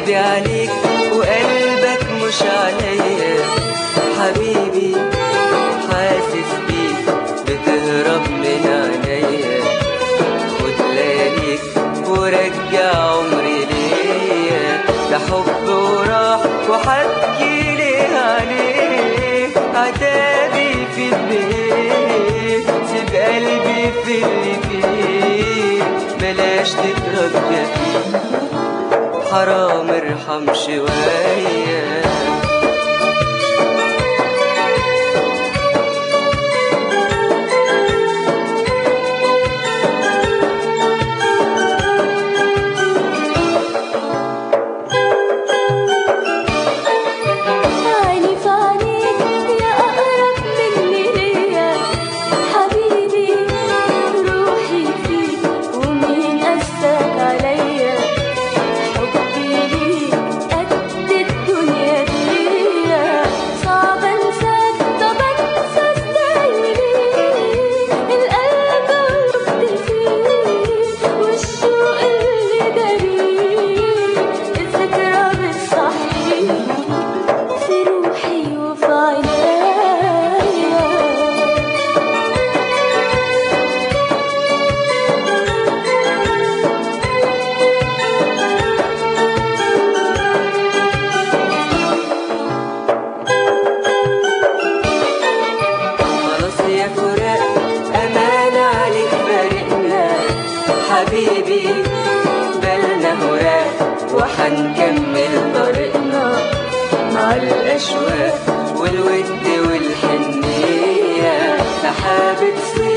قلبي عليك وقلبك مش عليا حبيبي حاسس بيك بتهرب من عينيا خد لياليك ورجع عمري ليا ده حب وراح وحكي ليه عليه عتابي في البيت سيب قلبي في اللي فيه بلاش تترجى فيه حرام ارحم شويه عيني في عينيك يا أقرب مني ليا حبيبي روحي فيك ومين قاساك عليا حبي ليك قد الدنيا دي صعب انساك طب انسى ازاي ليه القلب وقفت فيه والشوق اللي جريه الذكرى بتصحي في روحي وفي عينيا خلاص يا فراق أمان عليك فارقنا حبيبي بالنا هراء وحنكمل طريقنا مع الأشواق والود والحنية سحابة صيف